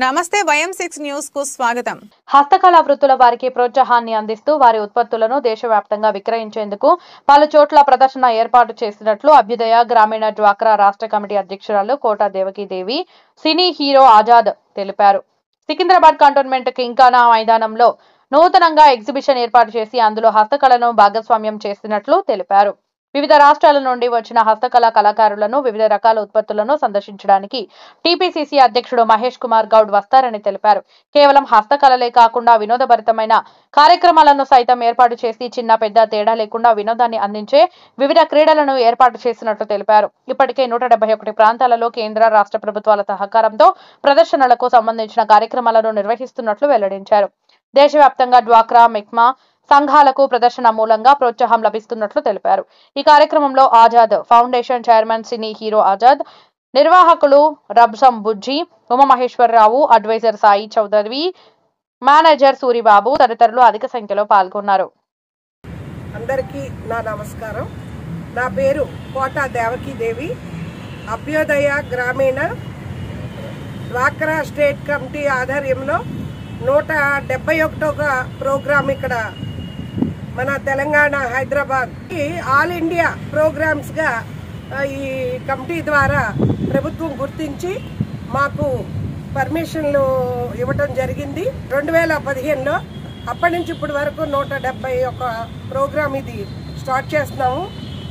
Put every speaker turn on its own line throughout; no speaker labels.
నమస్తే వయం six news కు స్వాగతం
హస్తకళా వృత్తుల వారికి ప్రోత్సాహాన్ని అందిస్తూ వారి ఉత్పత్తులను దేశవ్యాప్తంగా విక్రయించేందుకు పలు చోట్ల ప్రదర్శన ఏర్పాటు చేసినట్లు అభ్యుదయ గ్రామీణ డ్వాక్రా రాష్ట్ర కమిటీ అధ్యక్షురాలు కోట దేవకీదేవి సినీ హీరో ఆజాద్ తెలిపారు సికింద్రాబాద్ కంటోన్మెంట్ కింకానా మైదానంలో నూతనంగా ఎగ్జిబిషన్ ఏర్పాటు చేసి అందులో హస్తకళను భాగస్వామ్యం చేసినట్లు తెలిపారు వివిధ రాష్ట్రాల నుండి వచ్చిన హస్తకళా కళాకారులను వివిధ రకాల ఉత్పత్తులను సందర్శించడానికి టీపీసీసీ అధ్యక్షుడు మహేష్ కుమార్ గౌడ్ వస్తారని తెలిపారు కేవలం హస్తకళలే కాకుండా వినోదభరితమైన కార్యక్రమాలను సైతం ఏర్పాటు చేసి చిన్న పెద్ద తేడా లేకుండా వినోదాన్ని అందించే వివిధ క్రీడలను ఏర్పాటు చేసినట్లు తెలిపారు ఇప్పటికే నూట డెబ్బై ఒకటి ప్రాంతాలలో కేంద్ర రాష్ట్ర ప్రభుత్వాల సహకారంతో ప్రదర్శనలకు సంబంధించిన కార్యక్రమాలను నిర్వహిస్తున్నట్లు వెల్లడించారు దేశవ్యాప్తంగా డ్వాక్రా మెక్మా సంఘాలకు ప్రదర్శన మూలంగా ప్రోత్సాహం లభిస్తున్నట్లు తెలిపారు ఈ కార్యక్రమంలో Azad foundation chairman cine hero Azad నిర్వాహకులు రబ్సం బుజ్జి ఉమామహేశ్వరరావు అడ్వైజర్ సాయి చౌదరి మేనేజర్ సూరిబాబు తదితరులు అధిక సంఖ్యలో పాల్గొన్నారు
అందరికీ నా నమస్కారం నా పేరు కోట దేవకీదేవి అభ్యోదయ గ్రామీణ డ్వాక్రా స్టేట్ కమిటీ ఆధ్వర్యంలో నూట డెబ్బై ఒకటోగా ప్రోగ్రాం ఇక్కడ మన తెలంగాణ హైదరాబాద్ ఈ ఆల్ ఇండియా ప్రోగ్రామ్స్ గా ఆ, ఈ కమిటీ ద్వారా ప్రభుత్వం గుర్తించి మాకు పర్మిషన్లు ఇవ్వటం జరిగింది రెండు వేల పదిహేనులో అప్పటి నుంచి ఇప్పటి వరకు నూట డెబ్బై ఒక ప్రోగ్రామ్ ఇది స్టార్ట్ చేస్తున్నాము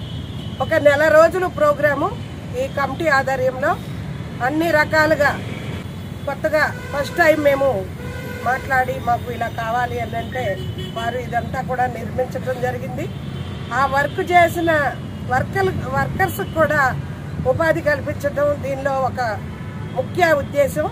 ఒక నెల రోజులు ప్రోగ్రాము ఈ కమిటీ ఆధ్వర్యంలో అన్ని రకాలుగా కొత్తగా ఫస్ట్ టైం మేము మాట్లాడి మాకు ఇలా కావాలి అని అంటే వారు ఇదంతా కూడా నిర్మించడం జరిగింది ఆ వర్క్ చేసిన వర్కర్ వర్కర్స్ కూడా ఉపాధి కల్పించడం దీనిలో ఒక ముఖ్య ఉద్దేశం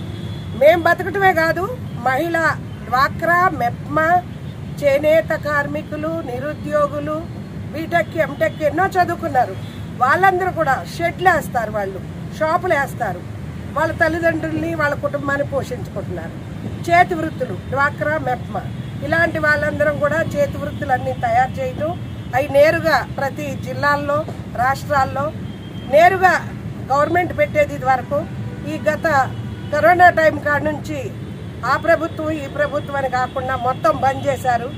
మేం బతకటమే కాదు మహిళ డ్వాక్రా మెప్మా చేనేత కార్మికులు నిరుద్యోగులు బీటెక్ ఎంటెక్ ఎన్నో చదువుకున్నారు వాళ్ళందరూ కూడా షెడ్లు వేస్తారు వాళ్ళు షాపులు వేస్తారు వాళ్ళ తల్లిదండ్రుల్ని వాళ్ళ కుటుంబాన్ని పోషించుకుంటున్నారు చేతి వృత్తులు డ్వాక్రా మెప్మా ఇలాంటి వాళ్ళందరం కూడా చేతి వృత్తులన్నీ తయారు చేయటం అవి నేరుగా ప్రతి జిల్లాల్లో రాష్ట్రాల్లో నేరుగా గవర్నమెంట్ పెట్టేది ఇది వరకు ఈ గత కరోనా టైం కాడ నుంచి ఆ ప్రభుత్వం ఈ ప్రభుత్వం అని కాకుండా మొత్తం బంద్ చేశారు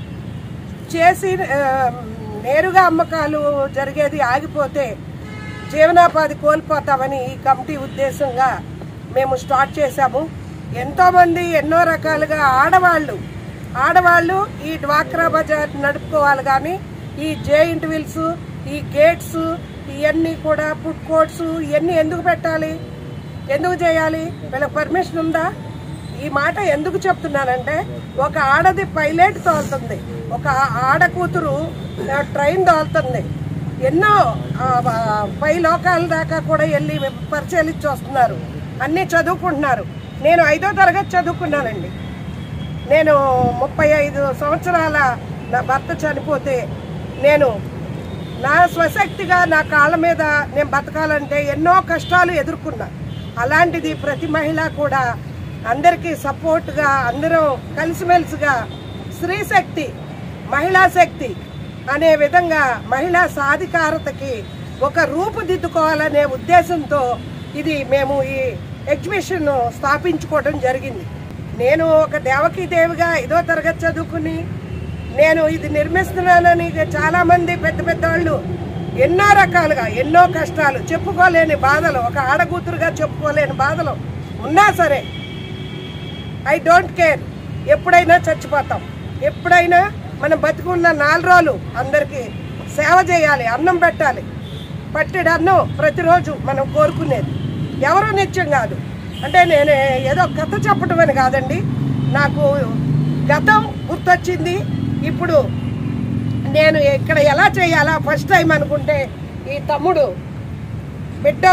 చేసి ఆ, నేరుగా అమ్మకాలు జరిగేది ఆగిపోతే జీవనోపాధి కోల్పోతామని ఈ కమిటీ ఉద్దేశంగా మేము స్టార్ట్ చేశాము ఎంతో మంది ఎన్నో రకాలుగా ఆడవాళ్ళు ఆడవాళ్ళు ఈ డ్వాక్రా బజార్ నడుపుకోవాలి కానీ ఈ జేయింట్ వీల్స్ ఈ గేట్స్ ఇవన్నీ కూడా ఫుడ్ కోర్ట్స్ ఇవన్నీ ఎందుకు పెట్టాలి ఎందుకు చేయాలి వీళ్ళకి పర్మిషన్ ఉందా ఈ మాట ఎందుకు చెప్తున్నానంటే ఒక ఆడది పైలట్ తోలుతుంది ఒక ఆడ కూతురు ఆ, ట్రైన్ తోలుతుంది ఎన్నో ఆ, ఆ, పై లోకాల దాకా కూడా వెళ్ళి పరిశీలించి వస్తున్నారు అన్నీ చదువుకుంటున్నారు నేను ఐదో తరగతి చదువుకున్నానండి నేను ముప్పై ఐదు సంవత్సరాల నా భర్త చనిపోతే నేను నా స్వశక్తిగా నా కాళ్ళ మీద నేను బతకాలంటే ఎన్నో కష్టాలు ఎదుర్కొన్నా అలాంటిది ప్రతి మహిళ కూడా అందరికీ సపోర్ట్గా అందరం కలిసిమెలిసిగా స్త్రీ శక్తి మహిళా శక్తి అనే విధంగా మహిళా సాధికారతకి ఒక రూపుదిద్దుకోవాలనే ఉద్దేశంతో ఇది మేము ఈ ఎగ్జిబిషన్ స్థాపించుకోవడం జరిగింది నేను ఒక దేవకీ దేవిగా ఐదో తరగతి చదువుకుని నేను ఇది నిర్మిస్తున్నానని చాలా మంది పెద్ద పెద్ద వాళ్ళు ఎన్నో రకాలుగా ఎన్నో కష్టాలు చెప్పుకోలేని బాధలు ఒక ఆడకూతురుగా చెప్పుకోలేని బాధలు ఉన్నా సరే ఐ డోంట్ కేర్ ఎప్పుడైనా చచ్చిపోతాం ఎప్పుడైనా మనం బతికున్న నాలుగు రోజులు అందరికీ సేవ చేయాలి అన్నం పెట్టాలి పట్టెడు అన్నం ప్రతిరోజు మనం కోరుకునేది ఎవరు నిత్యం కాదు అంటే నేను ఏదో కథ చెప్పడం అని కాదండి నాకు గతం గుర్తొచ్చింది ఇప్పుడు నేను ఇక్కడ ఎలా చేయాలా ఫస్ట్ టైం అనుకుంటే ఈ తమ్ముడు బిడ్డ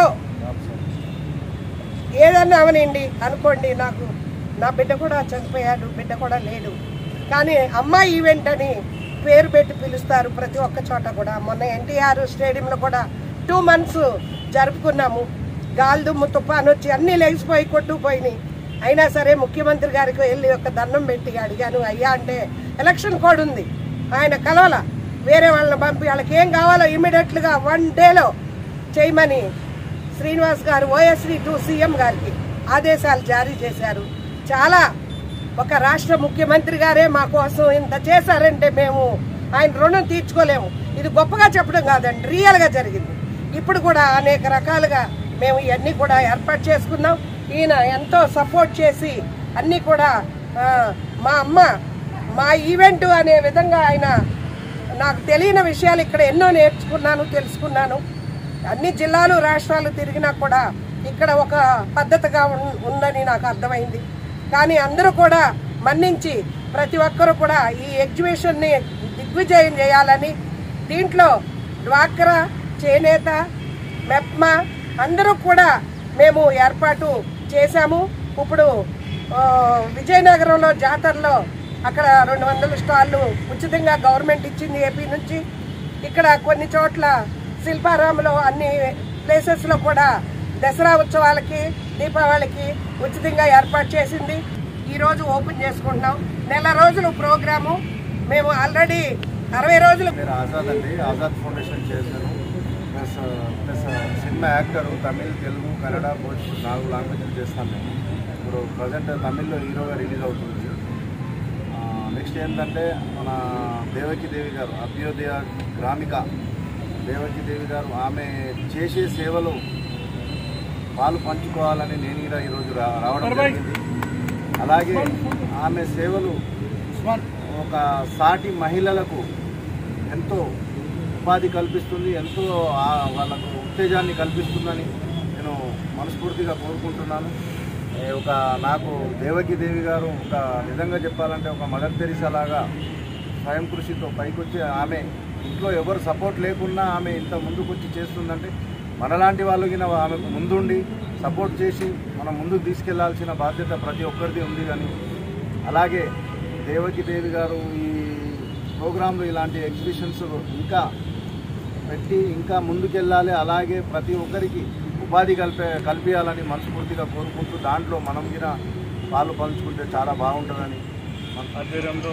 ఏదన్నా అవనండి అనుకోండి నాకు నా బిడ్డ కూడా చనిపోయాడు బిడ్డ కూడా లేడు కానీ అమ్మాయి ఈవెంట్ అని పేరు పెట్టి పిలుస్తారు ప్రతి ఒక్క చోట కూడా మొన్న ఎన్టీఆర్ స్టేడియంలో కూడా టూ మంత్స్ జరుపుకున్నాము గాలిదుమ్ము తుఫాన్ వచ్చి అన్నీ లేచిపోయి కొట్టుకుపోయినాయి అయినా సరే ముఖ్యమంత్రి గారికి వెళ్ళి ఒక దండం పెట్టి అడిగాను అయ్యా అంటే ఎలక్షన్ కోడ్ ఉంది ఆయన కలవల వేరే వాళ్ళని పంపి వాళ్ళకి ఏం కావాలో ఇమీడియట్లుగా వన్ డేలో చేయమని శ్రీనివాస్ గారు ఓఎస్డి టూ సీఎం గారికి ఆదేశాలు జారీ చేశారు చాలా ఒక రాష్ట్ర ముఖ్యమంత్రి గారే మా కోసం ఇంత చేశారంటే మేము ఆయన రుణం తీర్చుకోలేము ఇది గొప్పగా చెప్పడం కాదండి రియల్గా జరిగింది ఇప్పుడు కూడా అనేక రకాలుగా మేము ఇవన్నీ కూడా ఏర్పాటు చేసుకున్నాం ఈయన ఎంతో సపోర్ట్ చేసి అన్నీ కూడా ఆ, మా అమ్మ మా ఈవెంట్ అనే విధంగా ఆయన నాకు తెలియని విషయాలు ఇక్కడ ఎన్నో నేర్చుకున్నాను తెలుసుకున్నాను అన్ని జిల్లాలు రాష్ట్రాలు తిరిగినా కూడా ఇక్కడ ఒక పద్ధతిగా ఉన్- ఉందని నాకు అర్థమైంది కానీ అందరూ కూడా మన్నించి ప్రతి ఒక్కరూ కూడా ఈ ఎగ్జిబిషన్ని దిగ్విజయం చేయాలని దీంట్లో డ్వాక్రా చేనేత మెప్మా అందరూ కూడా మేము ఏర్పాటు చేశాము ఇప్పుడు ఆ, విజయనగరంలో జాతరలో అక్కడ రెండు వందల స్టాళ్ళు ఉచితంగా గవర్నమెంట్ ఇచ్చింది ఏపీ నుంచి ఇక్కడ కొన్ని చోట్ల శిల్పారాములో అన్ని ప్లేసెస్లో కూడా దసరా ఉత్సవాలకి దీపావళికి ఉచితంగా ఏర్పాటు చేసింది ఈరోజు ఓపెన్ చేసుకుంటున్నాం నెల రోజులు ప్రోగ్రాము మేము ఆల్రెడీ అరవై రోజులు
నేను ఆజాద్ అండి ఆజాద్ ఫౌండేషన్ చేశాను plus plus cinema actor Tamil Telugu Kannada Bhojpur నాలుగు లాంగ్వేజ్లు చేస్తాను నేను ఇప్పుడు ప్రజెంట్ తమిళ్లో హీరోగా రిలీజ్ అవుతుంది నెక్స్ట్ ఏంటంటే మన దేవకి దేవి గారు అభ్యోదయ గ్రామిక దేవకి దేవి గారు ఆమె చేసే సేవలు పాలు పంచుకోవాలని నేను కూడా ఈరోజు రా రావడం జరిగింది అలాగే ఆమె సేవలు ఒక సాటి మహిళలకు ఎంతో ఉపాధి కల్పిస్తుంది ఎంతో ఆ- వాళ్ళకు ఉత్తేజాన్ని కల్పిస్తుందని నేను మనస్ఫూర్తిగా కోరుకుంటున్నాను ఏ ఒక నాకు దేవకి దేవి గారు ఒక నిజంగా చెప్పాలంటే ఒక మదర్ తెరిసా లాగా స్వయం కృషితో పైకొచ్చి ఆమె ఇంట్లో ఎవరు సపోర్ట్ లేకున్నా ఆమె ఇంత ముందుకు వచ్చి చేస్తుందంటే మనలాంటి వాళ్ళకి ఆమెకు ముందుండి సపోర్ట్ చేసి మనం ముందుకు తీసుకెళ్లాల్సిన బాధ్యత ప్రతి ఒక్కరిది ఉంది కానీ అలాగే దేవకి దేవి గారు ఈ ప్రోగ్రాంలు ఇలాంటి ఎగ్జిబిషన్స్ ఇంకా పెట్టి ఇంకా ముందుకెళ్ళాలి అలాగే ప్రతి ఒక్కరికి ఉపాధి కల్పే కల్పించాలని మనస్ఫూర్తిగా కోరుకుంటూ దాంట్లో మనం కూడా పాలు పంచుకుంటే చాలా బాగుంటుందని
ఆధ్వర్యంలో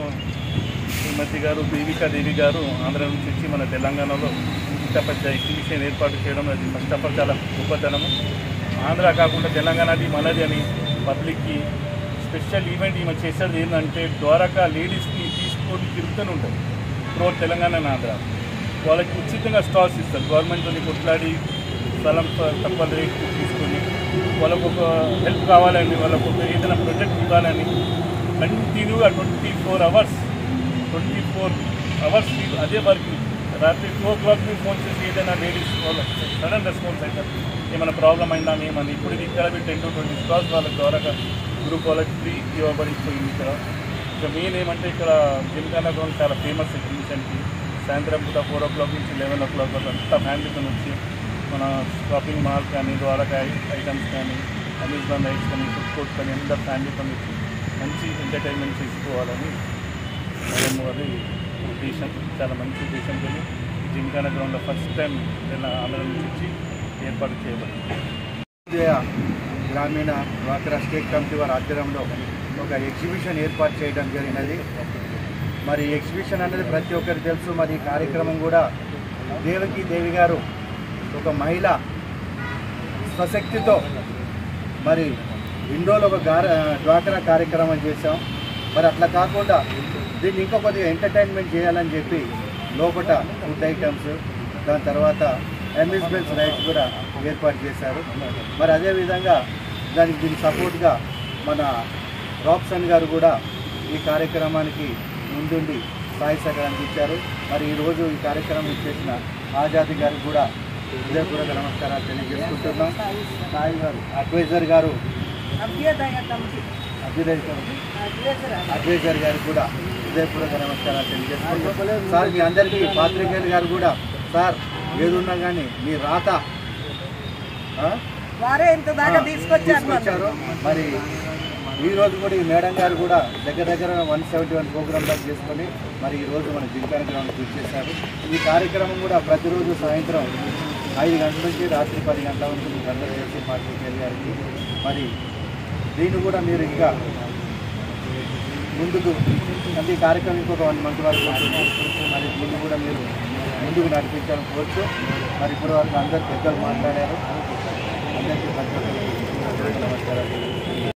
శ్రీమతి గారు దేవికా దేవి గారు ఆంధ్ర నుంచి వచ్చి మన తెలంగాణలో ఇంత పెద్ద ఎగ్జిబిషన్ ఏర్పాటు చేయడం అది ఫస్ట్ ఆఫ్ ఆల్ చాలా గొప్పతనము ఆంధ్ర కాకుండా తెలంగాణది మనది అని పబ్లిక్కి స్పెషల్ ఈవెంట్ ఈమె చేసేది ఏంటంటే ద్వారకా లేడీస్ని తీసుకొని తిరుగుతూనే ఉంటుంది త్రోట్ తెలంగాణ and ఆంధ్ర వాళ్ళకి ఉచితంగా స్టాల్స్ ఇస్తారు గవర్నమెంట్తో కొట్లాడి స్థలం త- తక్కువ రేట్ తీసుకొని వాళ్ళకు ఒక హెల్ప్ కావాలని వాళ్ళకు ఒక ఏదైనా ప్రొజెక్ట్ ఇవ్వాలని కంటిన్యూగా twenty four hours twenty four hours అదే వర్క్ రాత్రి టూ ఓ క్లాక్ మీరు ఫోన్ చేసి ఏదైనా లేడీస్ వాళ్ళ సడన్ రెస్పాన్స్ అవుతారు ఏమైనా ప్రాబ్లం అయిందా ఏమని ఇప్పుడు ఇది ఇక్కడ టెన్ టు ట్వంటీ స్టాల్స్ వాళ్ళ ద్వారా గ్రూప్ వాళ్ళకి ఫ్రీ ఇవ్వబడిపోయింది ఇక్కడ ఇక మెయిన్ ఏమంటే ఇక్కడ జిమ్ఖానా గ్రౌండ్ చాలా ఫేమస్ ఎగ్జిబిషన్కి సాయంత్రం పూట ఫోర్ ఓ క్లాక్ నుంచి లెవెన్ ఓ క్లాక్ వరకు అంతా ఫ్యామిలీతో వచ్చి మన షాపింగ్ మాల్ కానీ ద్వారకా ఐటమ్స్ కానీ అమ్యూజ్మెంట్ రైడ్స్ కానీ ఫుడ్ కోర్ట్ కానీ అందరు ఫ్యామిలీతో వచ్చి మంచి ఎంటర్టైన్మెంట్ చేసుకోవాలని నరేంద్ర మోదీ ఉద్దేశం చాలా మంచి ఉద్దేశంతో జిమ్ఖానా గ్రౌండ్లో ఫస్ట్ టైం ఇలా ఆంధ్ర నుంచి వచ్చి ఏర్పాటు చేయబడింది
ఉదయ గ్రామీణ డ్వాక్రా స్టేట్ కమిటీ వారి ఆధ్వర్యంలో ఒక ఎగ్జిబిషన్ ఏర్పాటు చేయడం జరిగినది మరి ఎగ్జిబిషన్ అనేది ప్రతి ఒక్కరికి తెలుసు మరి ఈ కార్యక్రమం కూడా దేవకి దేవి గారు ఒక మహిళ స్వశక్తితో మరి ఇండోలో ఒక గార డ్వాక్రా కార్యక్రమం చేశాం మరి అట్లా కాకుండా దీన్ని ఇంకా కొద్దిగా ఎంటర్టైన్మెంట్ చేయాలని చెప్పి లోపల ఫుడ్ ఐటమ్స్ దాని తర్వాత అమ్యూజ్మెంట్స్ రైడ్స్ కూడా ఏర్పాటు చేశారు మరి అదేవిధంగా దానికి దీనికి సపోర్ట్గా మన రాప్సన్ గారు కూడా ఈ కార్యక్రమానికి ముందుండి సాయి సహకారాన్ని ఇచ్చారు మరి ఈరోజు ఈ కార్యక్రమం చేసిన ఆజాదీ గారికి కూడా హృదయపూర్వక నమస్కారాలు తెలియజేసుకుంటున్నాం సాయి గారు అడ్వైజర్ గారు
అభ్యుదయ కమిటీ
అభ్యుదయ అడ్వైజర్ గారికి కూడా హృదయపూర్వక నమస్కారాలు తెలియజేసుకుంటున్నాం సార్ మీ అందరికీ పాత్రికేయులు గారు కూడా సార్ ఏదున్నా కానీ మీ రాత ఆ?
వారే ఇంత దాకా తీసుకొచ్చారు నన్ను.
తీసుకొచ్చారు మరి ఈ రోజు కూడా ఈ మేడం గారు కూడా దగ్గర దగ్గర వన్ సెవెంటీ వన్ ప్రోగ్రామ్ దాకా చేసుకొని మరి ఈ రోజు మన జింకాన గ్రౌండ్ చేశారు ఈ కార్యక్రమం కూడా ప్రతిరోజు సాయంత్రం ఐదు గంటల నుంచి రాత్రి పది గంటల వరకు మీకు అందరూ చేసి పార్టీ గారికి మరి దీన్ని కూడా మీరు ఇంకా ముందుకు అంటే ఈ కార్యక్రమం ఇంకొక వన్ మంత్ వరకు ఉంటుంది మరి దీన్ని కూడా మీరు ముందుకు నడిపించాలని కోరుతూ మరి ఇప్పుడు వరకు అందరు పెద్దలు మాట్లాడారు